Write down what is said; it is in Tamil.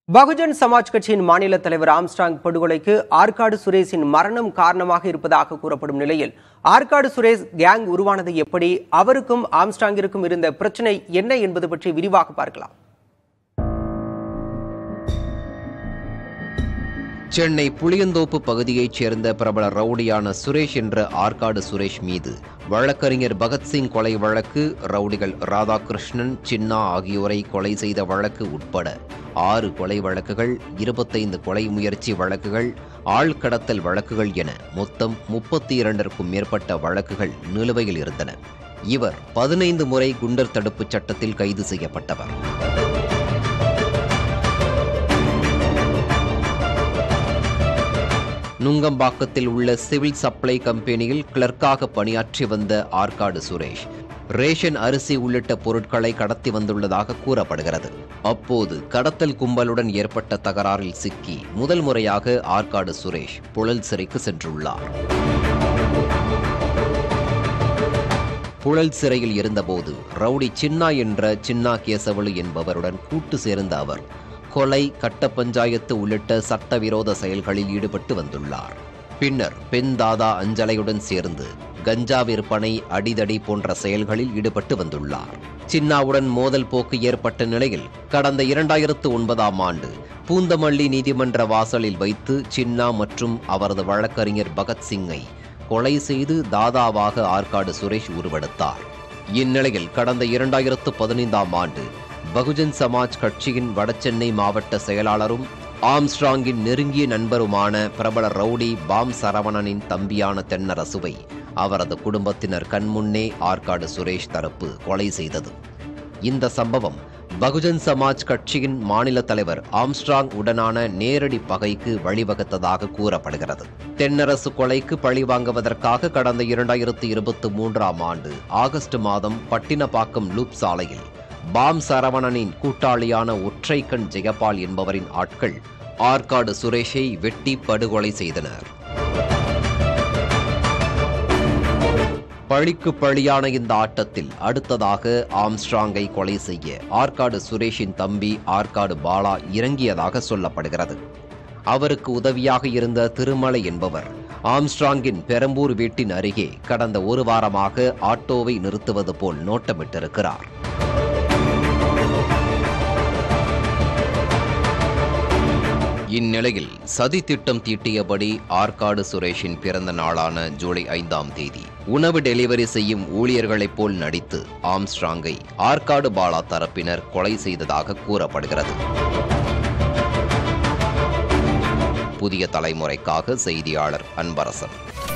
பகுஜன் சமாஜ் கட்சியின் மாநில தலைவர் ஆம்ஸ்டாங் படுகொலைக்கு ஆற்காடு சுரேஷின் மரணம் காரணமாக இருப்பதாக கூறப்படும் நிலையில் ஆற்காடு சுரேஷ் கேங் உருவானது எப்படி அவருக்கும் ஆம்ஸ்டாங்கிற்கும் இருந்த பிரச்சனை என்ன என்பது பற்றி விரிவாக பார்க்கலாம் சென்னை புளியந்தோப்பு பகுதியைச் சேர்ந்த பிரபல ரவுடியான சுரேஷ் என்ற ஆற்காடு சுரேஷ் மீது வழக்கறிஞர் பகத்சிங் கொலை வழக்கு ரவுடிகள் ராதாகிருஷ்ணன் சின்னா ஆகியோரை கொலை செய்த வழக்கு உட்பட ஆறு கொலை வழக்குகள் இருபத்தைந்து கொலை முயற்சி வழக்குகள் ஆழ்கடத்தல் வழக்குகள் என மொத்தம் முப்பத்தி இரண்டிற்கும் மேற்பட்ட வழக்குகள் நிலுவையில் இருந்தன இவர் பதினைந்து முறை குண்டர் தடுப்புச் சட்டத்தில் கைது செய்யப்பட்டவர் நுங்கம்பாக்கத்தில் உள்ள சிவில் சப்ளை கம்பெனியில் கிளர்க்காக பணியாற்றி வந்த ஆற்காடு சுரேஷ் ரேஷன் அரிசி உள்ளிட்ட பொருட்களை கடத்தி வந்துள்ளதாக கூறப்படுகிறது அப்போது கடத்தல் கும்பலுடன் ஏற்பட்ட தகராறில் சிக்கி முதல் முறையாக ஆற்காடு சுரேஷ் புழல் சிறைக்கு சென்றுள்ளார் புழல் சிறையில் இருந்தபோது ரவுடி சின்னா என்ற சின்னா கேசவலு என்பவருடன் கூட்டு சேர்ந்த அவர் கொலை கட்ட பஞ்சாயத்து உள்ளிட்ட சட்டவிரோத செயல்களில் ஈடுபட்டு வந்துள்ளார் பின்னர் பெண் தாதா அஞ்சலையுடன் சேர்ந்து கஞ்சா விற்பனை அடிதடி போன்ற செயல்களில் ஈடுபட்டு வந்துள்ளார் சின்னாவுடன் மோதல் போக்கு ஏற்பட்ட நிலையில் கடந்த இரண்டாயிரத்து ஒன்பதாம் ஆண்டு பூந்தமல்லி நீதிமன்ற வாசலில் வைத்து சின்னா மற்றும் அவரது வழக்கறிஞர் பகத்சிங்கை கொலை செய்து தாதாவாக ஆற்காடு சுரேஷ் உருவெடுத்தார் இந்நிலையில் கடந்த இரண்டாயிரத்து பதினைந்தாம் ஆண்டு பகுஜன் சமாஜ் கட்சியின் வடசென்னை மாவட்ட செயலாளரும் ஆம்ஸ்ட்ராங்கின் நெருங்கிய நண்பருமான பிரபல ரவுடி பாம் சரவணனின் தம்பியான தென்னரசுவை அவரது குடும்பத்தினர் கண்முன்னே ஆற்காடு சுரேஷ் தரப்பு கொலை செய்தது இந்த சம்பவம் பகுஜன் சமாஜ் கட்சியின் மாநில தலைவர் ஆம்ஸ்ட்ராங் உடனான நேரடி பகைக்கு வழிவகுத்ததாக கூறப்படுகிறது தென்னரசு கொலைக்கு பழிவாங்குவதற்காக கடந்த இரண்டாயிரத்து இருபத்தி மூன்றாம் ஆண்டு ஆகஸ்ட் மாதம் பட்டினப்பாக்கம் லூப் சாலையில் பாம் சரவணனின் கூட்டாளியான ஒற்றைக்கண் ஜெயபால் என்பவரின் ஆட்கள் ஆற்காடு சுரேஷை வெட்டி படுகொலை செய்தனர் பழிக்கு பழியான இந்த ஆட்டத்தில் அடுத்ததாக ஆம்ஸ்ட்ராங்கை கொலை செய்ய ஆற்காடு சுரேஷின் தம்பி ஆற்காடு பாலா இறங்கியதாக சொல்லப்படுகிறது அவருக்கு உதவியாக இருந்த திருமலை என்பவர் ஆம்ஸ்ட்ராங்கின் பெரம்பூர் வீட்டின் அருகே கடந்த ஒரு வாரமாக ஆட்டோவை நிறுத்துவது போல் நோட்டமிட்டிருக்கிறார் இந்நிலையில் சதி திட்டம் தீட்டியபடி ஆற்காடு சுரேஷின் பிறந்த நாளான ஜூலை ஐந்தாம் தேதி உணவு டெலிவரி செய்யும் ஊழியர்களைப் போல் நடித்து ஆம்ஸ்ட்ராங்கை ஆற்காடு பாலா தரப்பினர் கொலை செய்ததாக கூறப்படுகிறது புதிய தலைமுறைக்காக செய்தியாளர் அன்பரசன்